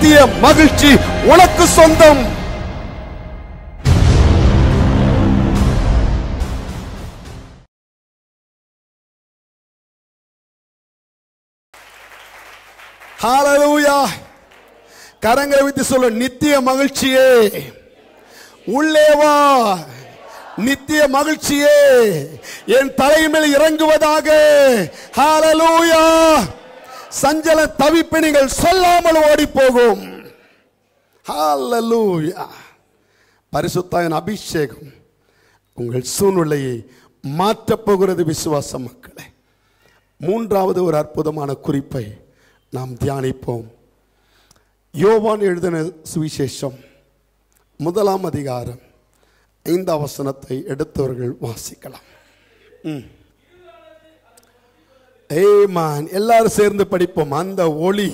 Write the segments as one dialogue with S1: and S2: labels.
S1: நித்திய மகிழ்ச்சி உனக்கு சொந்தம் ஹalleluya கரங்களை வைத்து சொல்ல நித்திய மகிழ்ச்சியே உள்ளே வா நித்திய மகிழ்ச்சியே என் தலையின் மேல் இறங்குவதாக ஹalleluya சஞ்சல தவிப்பு நீங்கள் சொல்லாமல் ஓடி போகும் ஹalleluya பரிசுத்தாவின் அபிஷேகம் உங்கள் சூழ்நிலையை மாற்றப் போகிறது விசுவாச மக்களே மூன்றாவது ஒரு அற்புதமான குறிப்பை நாம் தியானிப்போம் யோவான் எழுதின சுவிசேஷம் முதலாம் அதிகாரம் ஐந்தாம் வசனத்தை எடுத்தவர்கள் வாசிக்கலாம் ஏமான் எல்லாரும் சேர்ந்து படிப்போம் அந்த ஒளி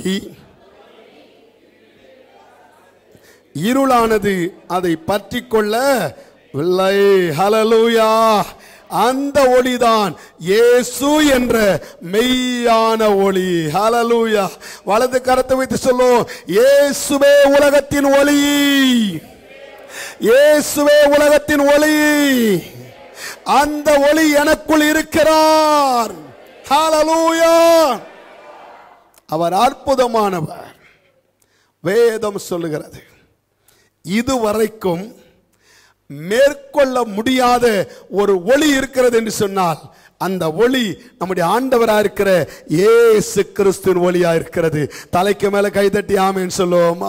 S1: இருளானது அதை பற்றி கொள்ள வில்லை ஹலலூயா அந்த ஒளிதான் இயேசு என்ற மெய்யான ஒளி ஹalleluya வலது கரத்தை வைத்து சொல்லுவோம் இயேசுவே உலகத்தின் ஒளி இயேசுவே உலகத்தின் ஒளி அந்த ஒளி எனக்குள் இருக்கிறார் ஹalleluya அவர் அற்புதமானவர் வேதம் சொல்லுகிறது இதுவரைக்கும் மேற்கொள்ள முடியாத ஒரு ஒளி இருக்கிறது என்று சொன்னால் அந்த ஒளி நம்முடைய ஆண்டவரா இருக்கிற இயேசு கிறிஸ்துவின் ஒளியா இருக்கிறது தலைக்கு மேல கைதட்டி ஆமேன்னு சொல்லுவோமா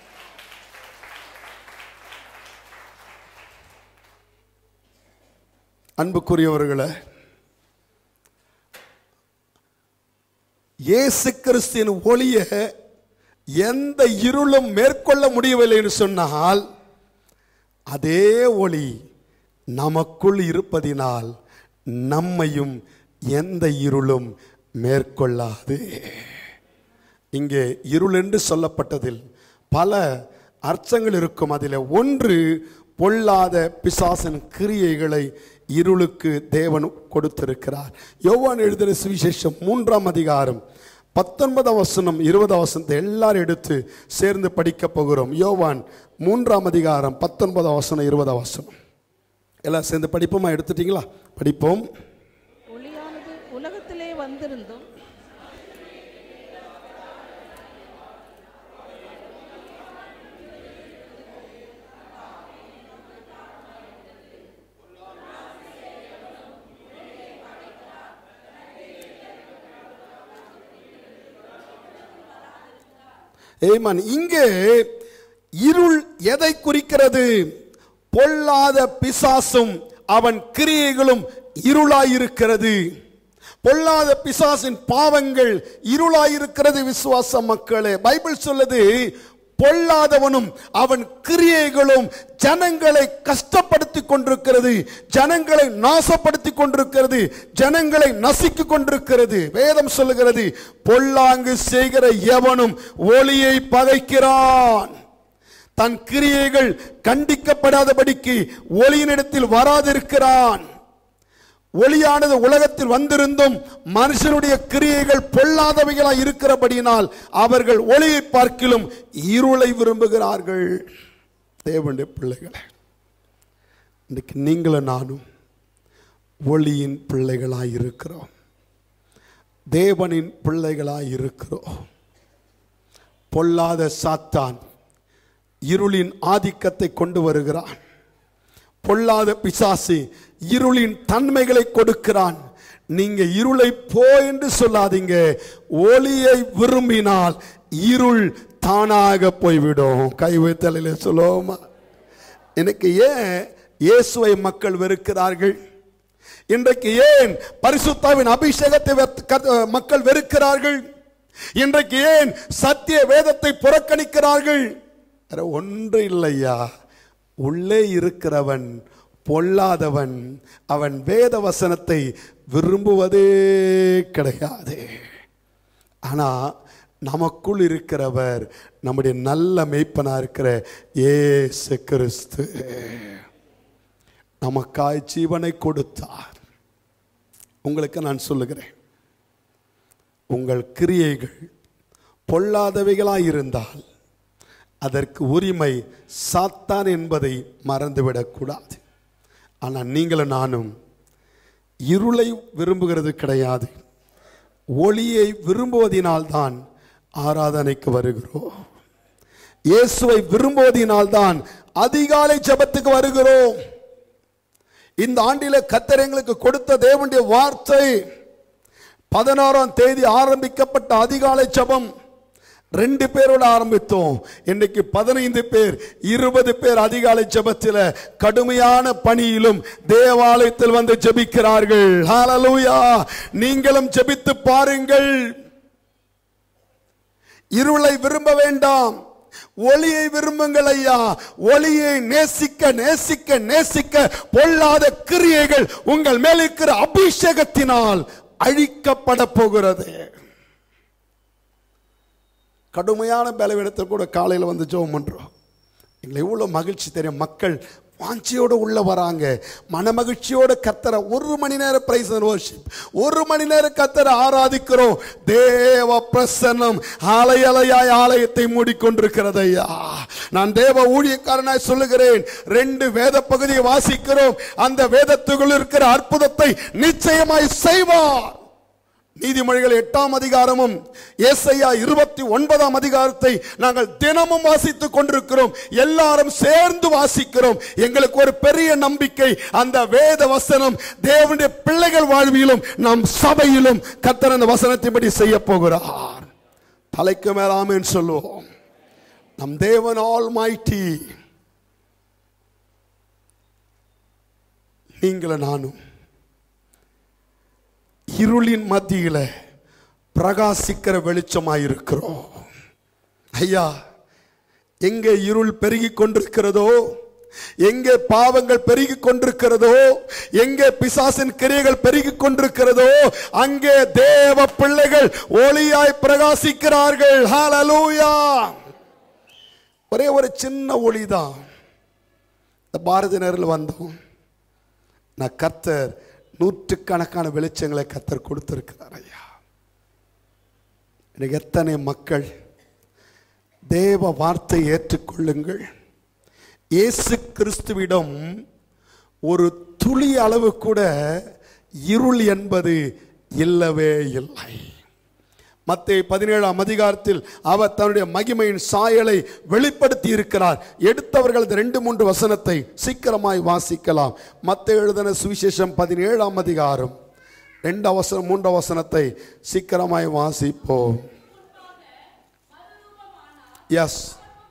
S1: அன்புக்குரியவர்களே இயேசு கிறிஸ்துவின் ஒளிய எந்த இருளும் மேற்கொள்ள முடியவில்லை என்று சொன்னால் அதே ஒளி நமக்குள் இருப்பதினால் நம்மையும் எந்த இருளும் மேற்கொள்ளாது இங்கே இருள் என்று சொல்லப்பட்டதில் பல அர்த்தங்கள் இருக்கும் அதில் ஒன்று பொல்லாத பிசாசன் கிரியைகளை இருளுக்கு தேவன் கொடுத்திருக்கிறார் யோவான் எழுதின சுவிசேஷம் மூன்றாம் அதிகாரம் பத்தொன்பதாம் வசனம் இருபதாம் வசனத்தை எல்லாரும் எடுத்து சேர்ந்து படிக்க போகிறோம் யோவான் மூன்றாம் அதிகாரம் பத்தொன்பதாம் வசனம் இருபதாம் வசனம் எல்லாம் சேர்ந்து படிப்போமா எடுத்துட்டீங்களா படிப்போம்
S2: ஒளியானது உலகத்திலே வந்திருந்தும்
S1: ஏமான் இங்கே இருள் எதை குறிக்கிறது பொல்லாத பிசாசும் அவன் கிரியைகளும் இருளாயிருக்கிறது பொல்லாத பிசாசின் பாவங்கள் இருளாயிருக்கிறது விசுவாச மக்களே பைபிள் சொல்லுது பொல்லாதவனும் அவன் கிரியைகளும் ஜனங்களை கஷ்டப்படுத்தி கொண்டிருக்கிறது ஜனங்களை நாசப்படுத்தி கொண்டிருக்கிறது ஜனங்களை நசிக்கு கொண்டிருக்கிறது வேதம் சொல்லுகிறது பொல்லாங்கு செய்கிற எவனும் ஒளியை பகைக்கிறான் தன் கிரியைகள் கண்டிக்கப்படாதபடிக்கு ஒளியினிடத்தில் வராதிருக்கிறான் ஒளியானது உலகத்தில் வந்திருந்தும் மனுஷனுடைய கிரியைகள் பொல்லாதவைகளாய் இருக்கிறபடியினால் அவர்கள் ஒளியை பார்க்கிலும் இருளை விரும்புகிறார்கள் தேவனுடைய பிள்ளைகளே இன்றைக்கு நீங்களும் நானும் ஒளியின் பிள்ளைகளாய் இருக்கிறோம் தேவனின் பிள்ளைகளாய் இருக்கிறோம் பொல்லாத சாத்தான் இருளின் ஆதிக்கத்தை கொண்டு வருகிறான் பொல்லாத பிசாசு இருளின் தன்மைகளை கொடுக்கிறான் நீங்க இருளை போ என்று சொல்லாதீங்க ஒளியை விரும்பினால் இருள் தானாக போய்விடும் கை வைத்தலில் சொல்லுவோமா எனக்கு ஏன் இயேசுவை மக்கள் வெறுக்கிறார்கள் இன்றைக்கு ஏன் பரிசுத்தாவின் அபிஷேகத்தை வெறுத்து- கத்- மக்கள் வெறுக்கிறார்கள் இன்றைக்கு ஏன் சத்திய வேதத்தை புறக்கணிக்கிறார்கள் வேற ஒன்று இல்லையா உள்ளே இருக்கிறவன் பொல்லாதவன் அவன் வேத வசனத்தை விரும்புவதே கிடையாது ஆனா நமக்குள் இருக்கிறவர் நம்முடைய நல்ல மெய்ப்பனா இருக்கிற இயேசு கிறிஸ்து நமக்காய் ஜீவனை கொடுத்தார் உங்களுக்கு நான் சொல்லுகிறேன் உங்கள் கிரியைகள் பொல்லாதவைகளாய் இருந்தால் அதற்கு உரிமை சாத்தான் என்பதை மறந்துவிடக்கூடாது ஆனால் நீங்களும் நானும் இருளை விரும்புகிறது கிடையாது ஒளியை விரும்புவதினால்தான் ஆராதனைக்கு வருகிறோம் இயேசுவை விரும்புவதினால்தான் அதிகாலை ஜெபத்துக்கு வருகிறோம் இந்த ஆண்டில கத்தர் எங்களுக்கு கொடுத்த தேவனுடைய வார்த்தை பதினாறாம் தேதி ஆரம்பிக்கப்பட்ட அதிகாலை ஜெபம் ரெண்டு பேரோட ஆரம்பித்தோம் இன்னைக்கு பதினைந்து பேர் இருபது பேர் அதிகாலை ஜெபத்தில் கடுமையான பணியிலும் தேவாலயத்தில் வந்து ஜெபிக்கிறார்கள் ஹalleluya நீங்களும் ஜெபித்து பாருங்கள் இருளை விரும்ப வேண்டாம் ஒளியை விரும்புங்கள் ஐயா ஒளியை நேசிக்க நேசிக்க நேசிக்க பொல்லாத கிரியைகள் உங்கள் மேல் இருக்கிற அபிஷேகத்தினால் அழிக்கப்பட போகிறது கடுமையான பலவீனத்தில் கூட காலையில் வந்து ஜெபம் பண்றோம் எங்களை எவ்வளோ மகிழ்ச்சி தெரியும் மக்கள் வாஞ்சியோடு உள்ள வராங்க மனமகிழ்ச்சியோட கத்தரை ஒரு மணி நேரம் பிரைஸ் வர்ஷிப் ஒரு மணி நேரம் கத்தரை ஆராதிக்கிறோம் தேவ பிரசன்னம் ஆலயலையாய் ஆலயத்தை மூடிக்கொண்டிருக்கிறது ஐயா நான் தேவ ஊழியக்காரனாய் சொல்லுகிறேன் ரெண்டு வேத பகுதியை வாசிக்கிறோம் அந்த வேதத்துக்குள் இருக்கிற அற்புதத்தை நிச்சயமாய் செய்வார் நீதிமொழிகள் எட்டாம் அதிகாரமும் ஏசையா இருபத்தி ஒன்பதாம் அதிகாரத்தை நாங்கள் தினமும் வாசித்துக் கொண்டிருக்கிறோம் எல்லாரும் சேர்ந்து வாசிக்கிறோம் எங்களுக்கு ஒரு பெரிய நம்பிக்கை அந்த வேத வசனம் தேவனுடைய பிள்ளைகள் வாழ்விலும் நம் சபையிலும் கத்தர் அந்த வசனத்தின்படி செய்ய போகிறார் தலைக்கு மேலாமேன்னு சொல்லுவோம் நம் தேவன் ஆல் மைட்டி நீங்களும் நானும் இருளின் மத்தியில பிரகாசிக்கிற வெளிச்சமாயிருக்கிறோம் ஐயா எங்கே இருள் பெருகி கொண்டிருக்கிறதோ எங்கே பாவங்கள் பெருகி கொண்டிருக்கிறதோ எங்கே பிசாசின் கிரியைகள் பெருகி கொண்டிருக்கிறதோ அங்கே தேவ பிள்ளைகள் ஒளியாய் பிரகாசிக்கிறார்கள் ஹalleluya ஒரே ஒரு சின்ன ஒளிதான் இந்த பாரதி நேரில் வந்தோம் நான் கர்த்தர் நூற்றுக்கணக்கான வெளிச்சங்களை கத்தர் கொடுத்திருக்கிறார் ஐயா எனக்கு எத்தனை மக்கள் தேவ வார்த்தை ஏற்றுக்கொள்ளுங்கள் இயேசு கிறிஸ்துவிடம் ஒரு துளி அளவு கூட இருள் என்பது இல்லவே இல்லை மத்திய பதினேழாம் அதிகாரத்தில் அவர் தன்னுடைய மகிமையின் சாயலை வெளிப்படுத்தி இருக்கிறார் எடுத்தவர்கள் இந்த ரெண்டு மூன்று வசனத்தை சீக்கிரமாய் வாசிக்கலாம் மத்திய எழுதின சுவிசேஷம் பதினேழாம் அதிகாரம் ரெண்டு வசனம் மூன்று வசனத்தை சீக்கிரமாய் வாசிப்போம் எஸ்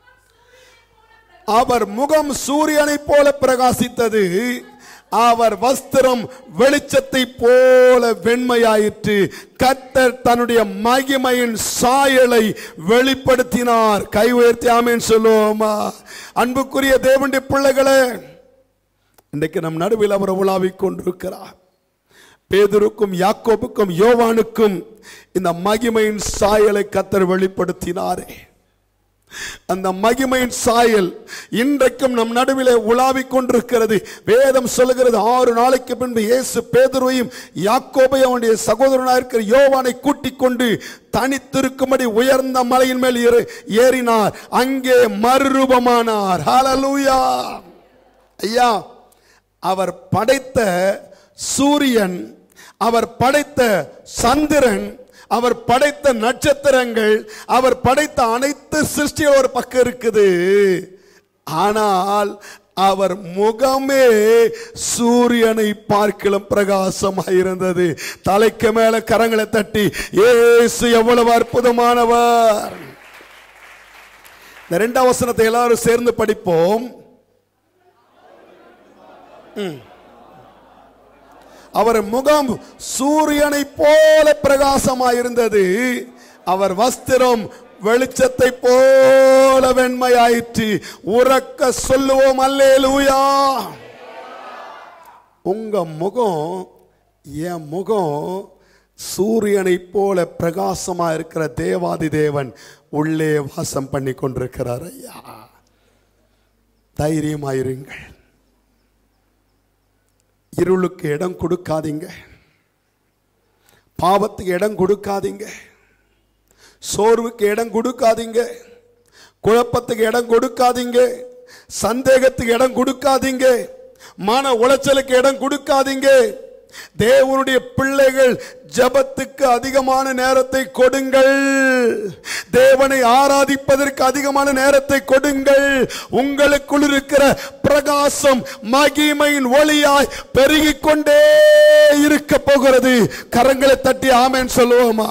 S1: அவர் முகம் சூரியனைப் போல பிரகாசித்தது அவர் வஸ்திரம் வெளிச்சத்தை போல வெண்மையாயிற்று கர்த்தர் தன்னுடைய மகிமையின் சாயலை வெளிப்படுத்தினார் கை உயர்த்தி ஆமேன் சொல்லுவோமா அன்புக்குரிய தேவனுடைய பிள்ளைகளே இன்றைக்கு நம் நடுவில் அவர் உலாவிக் கொண்டிருக்கிறார் பேதுருக்கும் யாக்கோபுக்கும் யோவானுக்கும் இந்த மகிமையின் சாயலை கத்தர் வெளிப்படுத்தினாரே அந்த மகிமையின் சாயல் இன்றைக்கும் நம் நடுவிலே உலாவிக் கொண்டிருக்கிறது வேதம் சொல்லுகிறது ஆறு நாளைக்கு பின்பு இயேசு பேதுருவையும் யாக்கோபையும் அவனுடைய சகோதரனாக இருக்கிற யோவானை கூட்டிக் கொண்டு தனித்திருக்கும்படி உயர்ந்த மலையின் மேல் ஏறு- ஏறினார் அங்கே மறுரூபமானார் ஹalleluya ஐயா அவர் படைத்த சூரியன் அவர் படைத்த சந்திரன் அவர் படைத்த நட்சத்திரங்கள் அவர் படைத்த அனைத்து சிருஷ்டியும் ஒரு பக்கம் இருக்குது ஆனால் அவர் முகமே சூரியனை பார்க்கலும் பிரகாசமாக இருந்தது தலைக்கு மேல கரங்களை தட்டி ஏசு எவ்வளவு அற்புதமானவர் இந்த ரெண்டாம் வசனத்தை எல்லாரும் சேர்ந்து படிப்போம் அவர் முகம் சூரியனை போல பிரகாசமாயிருந்தது அவர் வஸ்திரம் வெளிச்சத்தை போல வெண்மையாயிற்று உறக்க சொல்லுவோம் அல்லேலூயா உங்க முகம் என் முகம் சூரியனை போல பிரகாசமா இருக்கிற தேவாதி தேவன் உள்ளே வாசம் பண்ணி கொண்டிருக்கிறார் ஐயா தைரியமாயிருங்கள் இருளுக்கு இடம் கொடுக்காதீங்க பாவத்துக்கு இடம் கொடுக்காதீங்க சோர்வுக்கு இடம் கொடுக்காதீங்க குழப்பத்துக்கு இடம் கொடுக்காதீங்க சந்தேகத்துக்கு இடம் கொடுக்காதீங்க மன உளைச்சலுக்கு இடம் கொடுக்காதீங்க தேவனுடைய பிள்ளைகள் ஜெபத்துக்கு அதிகமான நேரத்தை கொடுங்கள் தேவனை ஆராதிப்பதற்கு அதிகமான நேரத்தை கொடுங்கள் உங்களுக்குள் இருக்கிற பிரகாசம் மகிமையின் ஒளியாய் பெருகிக் கொண்டே இருக்க போகிறது கரங்களை தட்டி ஆமென் சொல்லுவோமா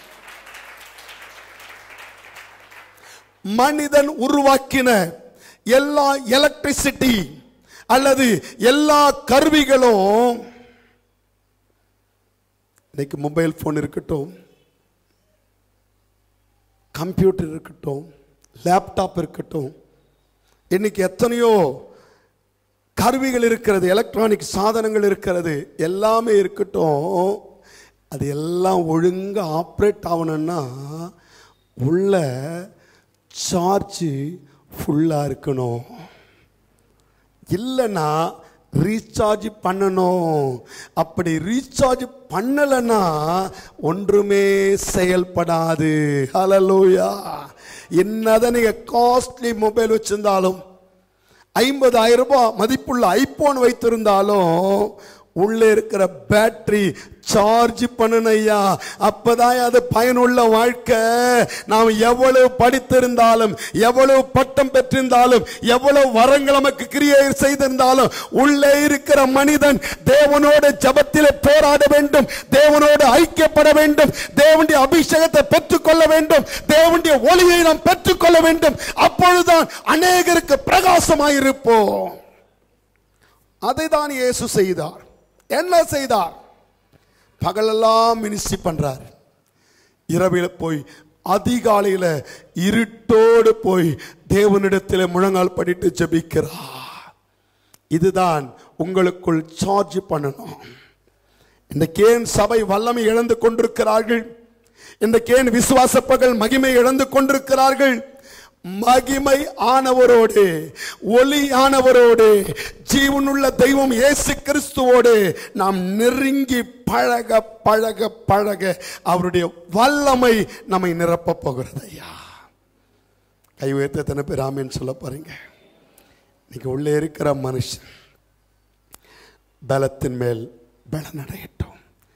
S1: மனிதன் உருவாக்கின எல்லா எலக்ட்ரிசிட்டி அல்லது எல்லா கருவிகளும் இன்னைக்கு மொபைல் ஃபோன் இருக்கட்டும் கம்ப்யூட்டர் இருக்கட்டும் லேப்டாப் இருக்கட்டும் இன்னைக்கு எத்தனையோ கருவிகள் இருக்கிறது எலக்ட்ரானிக் சாதனங்கள் இருக்கிறது எல்லாமே இருக்கட்டும் அது எல்லாம் ஒழுங்கா ஆப்ரேட் ஆகணும்னா உள்ள சார்ஜ் ஃபுல்லாக இருக்கணும் இல்லைன்னா ரீசார்ஜ் பண்ணணும் அப்படி ரீசார்ஜ் பண்ணலைன்னா ஒன்றுமே செயல்படாது ஹalleluya என்னதான் நீங்க காஸ்ட்லி மொபைல் வச்சிருந்தாலும் ஐம்பதாயிரம் ரூபாய் மதிப்புள்ள ஐபோன் வைத்திருந்தாலும் உள்ளே இருக்கிற பேட்டரி சார்ஜ் பண்ணணையா அப்பதான் அது பயனுள்ள வாழ்க்கை நாம் எவ்வளவு படித்திருந்தாலும் எவ்வளவு பட்டம் பெற்றிருந்தாலும் எவ்வளவு வரங்கள் நமக்கு கிரியை செய்திருந்தாலும் உள்ளே இருக்கிற மனிதன் தேவனோடு ஜபத்திலே போராட வேண்டும் தேவனோடு ஐக்கியப்பட வேண்டும் தேவனுடைய அபிஷேகத்தை பெற்றுக்கொள்ள வேண்டும் தேவனுடைய ஒளியை நாம் பெற்றுக்கொள்ள வேண்டும் அப்பொழுதுதான் அநேகருக்கு பிரகாசமாயிருப்போம் அதை தான் இயேசு செய்தார் என்ன செய்தார் பகலெல்லாம் மினிஸ்ட்ரி பண்றார் இரவில் போய் அதிகாலையில இருட்டோடு போய் தேவனிடத்தில் முழங்கால் படிட்டு ஜெபிக்கிறார் இதுதான் உங்களுக்குள் சார்ஜ் பண்ணணும் இன்றைக்கேன் சபை வல்லமை இழந்து கொண்டிருக்கிறார்கள் இன்றைக்கேன் விசுவாசப்பகள் மகிமை இழந்து கொண்டிருக்கிறார்கள் மகிமை ஆனவரோடு ஒளி ஆனவரோடு ஜீவனுள்ள தெய்வம் இயேசு கிறிஸ்துவோடு நாம் நெருங்கி பழக பழக பழக அவருடைய வல்லமை நம்மை நிரப்பப் போகிறது ஐயா கை உயர்த்த எத்தனை பேர் ஆமேன்னு சொல்ல போறீங்க இன்னைக்கு உள்ளே இருக்கிற மனுஷன் பலத்தின் மேல் பலனடையட்டும்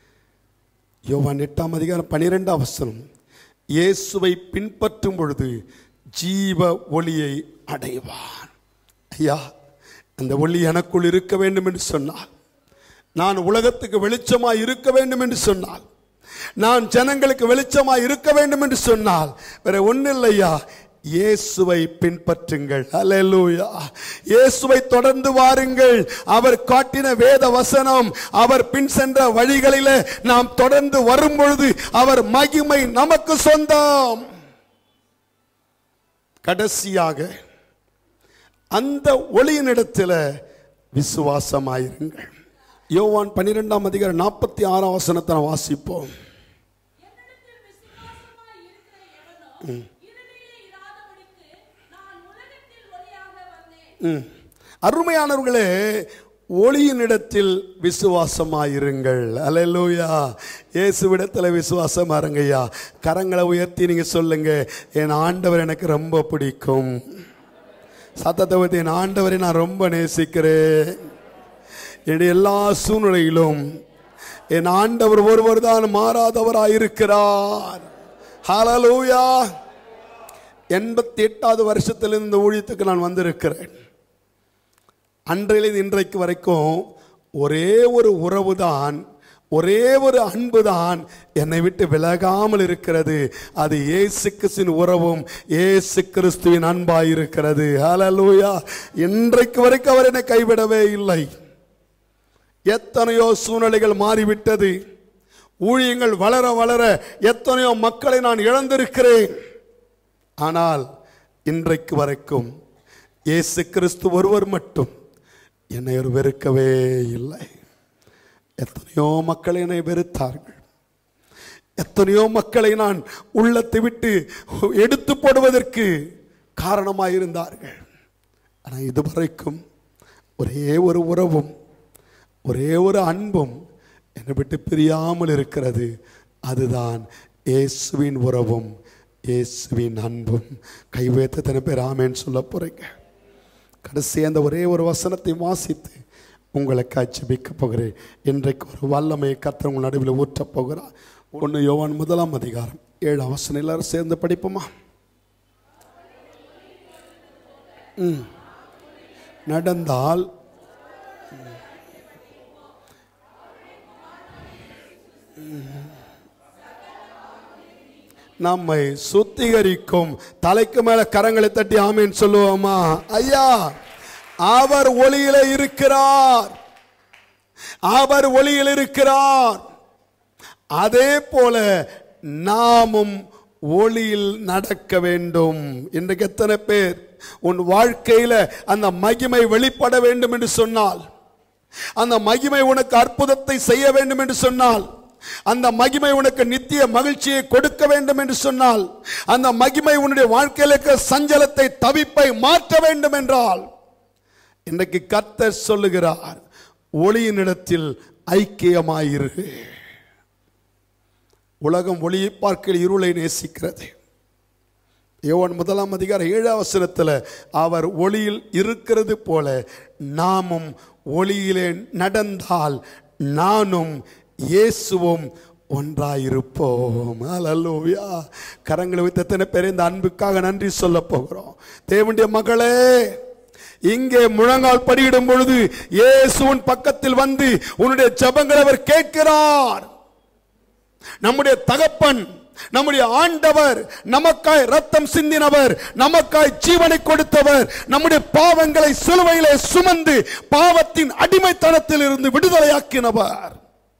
S1: யோவான் எட்டாம் அதிகாரம் பனிரெண்டாம் வசனம் இயேசுவை பின்பற்றும் பொழுது ஜீவ ஒளியை அடைவான் ஐயா அந்த ஒளி எனக்குள் இருக்க வேண்டும் என்று சொன்னார் நான் உலகத்துக்கு வெளிச்சமாய் இருக்க வேண்டும் என்று சொன்னால் நான் ஜனங்களுக்கு வெளிச்சமாய் இருக்க வேண்டும் என்று சொன்னால் வேற ஒன்றும் இல்லையா இயேசுவை பின்பற்றுங்கள் அல்லேலூயா இயேசுவை தொடர்ந்து வாருங்கள் அவர் காட்டின வேத வசனம் அவர் பின் சென்ற வழிகளிலே நாம் தொடர்ந்து வரும் பொழுது அவர் மகிமை நமக்கு சொந்தம் கடைசியாக அந்த ஒளியினிடத்தில் விசுவாசமாயிருங்கள் யோவான் பன்னிரெண்டாம் அதிகாரம் நாற்பத்தி ஆறாம் வசனத்தை நாம் வாசிப்போம்
S3: என்னிடத்தில் விசுவாசமாய் இருக்கிற எவனோ இருளிலே இராதபடிக்கு நான் உலகத்தில் ஒளியாக வந்தேன்
S1: ம். அருமையானவர்களே ஒளியினிடத்தில் விசுவாசமாயிருங்கள் அல்லேலூயா இயேசுவிடத்தில் விசுவாசமா இருங்கய்யா கரங்களை உயர்த்தி நீங்க சொல்லுங்க என் ஆண்டவர் எனக்கு ரொம்ப பிடிக்கும் சத்தத்தை பத்தி என் ஆண்டவரை நான் ரொம்ப நேசிக்கிறேன் என்னுடைய எல்லா சூழ்நிலையிலும் என் ஆண்டவர் ஒருவர் தான் மாறாதவராய் இருக்கிறார் ஹalleluya எண்பத்தி எட்டாவது வருஷத்திலிருந்து இந்த ஊழியத்துக்கு நான் வந்திருக்கிறேன் அன்றையிலிருந்து இன்றைக்கு வரைக்கும் ஒரே ஒரு உறவு தான் ஒரே ஒரு அன்பு தான் என்னை விட்டு விலகாமல் இருக்கிறது அது இயேசு கிறிஸ்துவின் உறவும் இயேசு கிறிஸ்துவின் அன்பாய் இருக்கிறது ஹalleluya இன்றைக்கு வரைக்கும் அவர் என்னை கைவிடவே இல்லை எத்தனையோ சூழ்நிலைகள் மாறிவிட்டது ஊழியங்கள் வளர வளர எத்தனையோ மக்களை நான் இழந்திருக்கிறேன் ஆனால் இன்றைக்கு வரைக்கும் இயேசு கிறிஸ்து ஒருவர் மட்டும் என்னை ஒரு வெறுக்கவே இல்லை எத்தனையோ மக்கள் என்னை வெறுத்தார்கள் எத்தனையோ மக்களை நான் உள்ளத்தை விட்டு எடுத்து போடுவதற்கு காரணமாயிருந்தார்கள் ஆனால் இதுவரைக்கும் ஒரே ஒரு உறவும் ஒரே ஒரு அன்பும் என்னை விட்டு பிரியாமல் இருக்கிறது அதுதான் இயேசுவின் உறவும் இயேசுவின் அன்பும் கைவேத்த தன பேர் ஆமேன்னு சொல்ல போறீங்க கடைசி அந்த ஒரே ஒரு வசனத்தை வாசித்து உங்களை காட்சிபிக்க போகிறேன் இன்றைக்கு ஒரு வல்லமையை கர்த்தர் உங்கள் நடுவில் ஊற்றப் போகிறார் ஒன்று யோவான் முதலாம் அதிகாரம் ஏழு வசனம் எல்லாரும் சேர்ந்து படிப்போமா ம். நடந்தால் நம்மை சுத்திகரிக்கும் தலைக்கு மேல கரங்களை தட்டி ஆமேன்னு சொல்லுவோமா ஐயா அவர் ஒளியில இருக்கிறார் அவர் ஒளியில் இருக்கிறார் அதே போல நாமும் ஒளியில் நடக்க வேண்டும் இன்றைக்கு எத்தனை பேர் உன் வாழ்க்கையில அந்த மகிமை வெளிப்பட வேண்டும் என்று சொன்னால் அந்த மகிமை உனக்கு அற்புதத்தை செய்ய வேண்டும் என்று சொன்னால் அந்த மகிமை உனக்கு நித்திய மகிழ்ச்சியை கொடுக்க வேண்டும் என்று சொன்னால் அந்த மகிமை உன்னுடைய வாழ்க்கையில இருக்கிற சஞ்சலத்தை தவிப்பை மாற்ற வேண்டும் என்றால் இன்றைக்கு கர்த்தர் சொல்லுகிறார் ஒளியினிடத்தில் ஐக்கியமாயிரு உலகம் ஒளியை பார்க்க இருளை நேசிக்கிறது யோவான் முதலாம் அதிகாரம் ஏழாம் வசனத்தில் அவர் ஒளியில் இருக்கிறது போல நாமும் ஒளியிலே நடந்தால் நானும் இயேசுவும் ஒன்றாயிருப்போம் அல்லேலூயா கரங்களை வைத்த எத்தனை பேர் இந்த அன்புக்காக நன்றி சொல்ல போகிறோம் தேவனுடைய மகளே இங்கே முழங்கால் படியிடும் பொழுது இயேசுவின் பக்கத்தில் வந்து உன்னுடைய ஜெபங்களை அவர் கேட்கிறார் நம்முடைய தகப்பன் நம்முடைய ஆண்டவர் நமக்காய் ரத்தம் சிந்தினவர் நமக்காய் ஜீவனை கொடுத்தவர் நம்முடைய பாவங்களை சிலுவையிலே சுமந்து பாவத்தின் அடிமைத்தனத்தில் இருந்து விடுதலையாக்கினவர்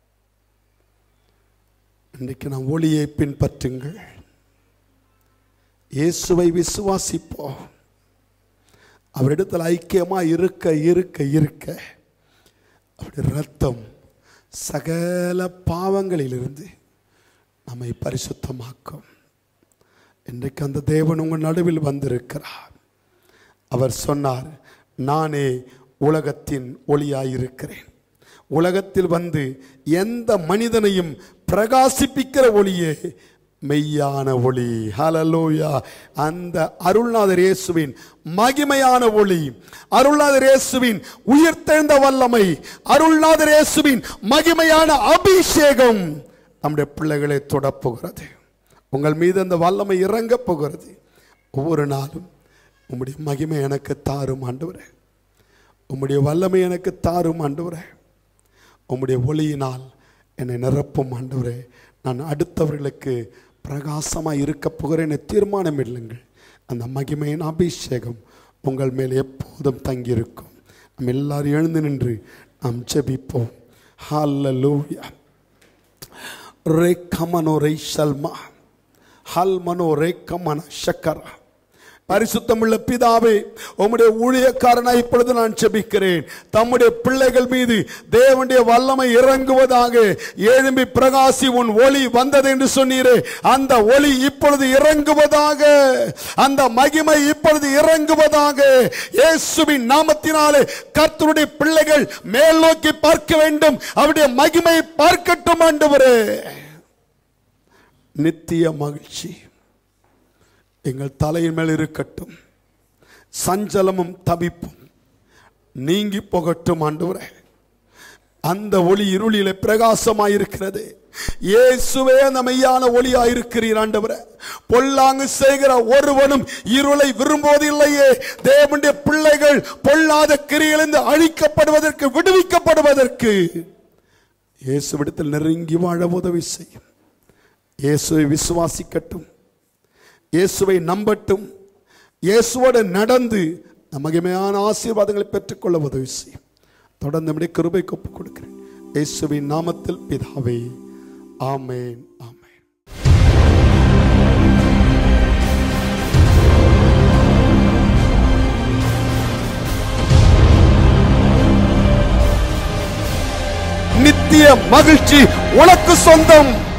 S1: இன்றைக்கு நாம் ஒளியை பின்பற்றுங்கள் இயேசுவை விசுவாசிப்போம் அவரிடத்தில் ஐக்கியமா இருக்க இருக்க இருக்க அவருடைய ரத்தம் சகல பாவங்களிலிருந்து நம்மை பரிசுத்தமாக்கும் இன்றைக்கு அந்த தேவன் உங்கள் நடுவில் வந்திருக்கிறார் அவர் சொன்னார் நானே உலகத்தின் ஒளியாயிருக்கிறேன் உலகத்தில் வந்து எந்த மனிதனையும் பிரகாசிப்பிக்கிற ஒளியே மெய்யான ஒளி ஹalleluya அந்த அருள்நாதர் இயேசுவின் மகிமையான ஒளி அருள்நாதர் இயேசுவின் உயிர்த்தெழுந்த வல்லமை அருள்நாதர் இயேசுவின் மகிமையான அபிஷேகம் நம்முடைய பிள்ளைகளை தொடப்போகிறது உங்கள் மீது அந்த வல்லமை இறங்க போகிறது ஒவ்வொரு நாளும் உம்முடைய மகிமை எனக்கு தாரும் ஆண்டவரே உம்முடைய வல்லமை எனக்கு தாரும் ஆண்டவரே உம்முடைய ஒளியினால் என்னை நிரப்பும் ஆண்டவரே நான் அடுத்தவர்களுக்கு பிரகாசமாக இருக்க போகிறேன் தீர்மானம் இல்லைங்கள் அந்த மகிமையின் அபிஷேகம் உங்கள் மேல் எப்போதும் தங்கியிருக்கும் நம்ம எல்லாரும் எழுந்து நின்று நாம் ஜெபிப்போம் ஹalleluya ரே கமனோ ரே ஷல்மா ஹல் மனோ ரே கமன ஷக்கரா பரிசுத்தமுள்ள பிதாவே உம்முடைய ஊழியக்காரனாய் இப்பொழுது நான் செபிக்கிறேன் தம்முடைய பிள்ளைகள் மீது தேவனுடைய வல்லமை இறங்குவதாக எழும்பி பிரகாசி உன் ஒளி வந்தது என்று சொன்னீரே அந்த ஒளி இப்பொழுது இறங்குவதாக அந்த மகிமை இப்பொழுது இறங்குவதாக இயேசுவின் நாமத்தினாலே கர்த்தருடைய பிள்ளைகள் மேல் நோக்கி பார்க்க வேண்டும் அவருடைய மகிமை பார்க்கட்டும் ஆண்டவரே நித்திய மகிழ்ச்சி எங்கள் தலையின் மேல் இருக்கட்டும் சஞ்சலமும் தவிப்பும் நீங்கி போகட்டும் ஆண்டவரே அந்த ஒளி இருளிலே பிரகாசமாயிருக்கிறது இயேசுவே அந்த மெய்யான ஒளியாயிருக்கிறீர் ஆண்டவரே பொல்லாங்கு செய்கிற ஒருவனும் இருளை விரும்புவதில்லையே தேவனுடைய பிள்ளைகள் பொல்லாத கிரியிலிருந்து அழிக்கப்படுவதற்கு விடுவிக்கப்படுவதற்கு இயேசுவிடத்தில் நெருங்கி வாழ உதவி செய்யும் இயேசுவை விசுவாசிக்கட்டும் இயேசுவை நம்பட்டும் இயேசுவோடு நடந்து மகிமையான ஆசீர்வாதங்களை பெற்றுக்கொள்ள உதவி செய்யும் தொடர்ந்து நம்முடைய கிருபை ஒப்புக் கொடுக்கிறேன் இயேசுவின் நாமத்தில் பிதாவே ஆமேன் ஆமேன் நித்திய மகிழ்ச்சி உனக்கு சொந்தம்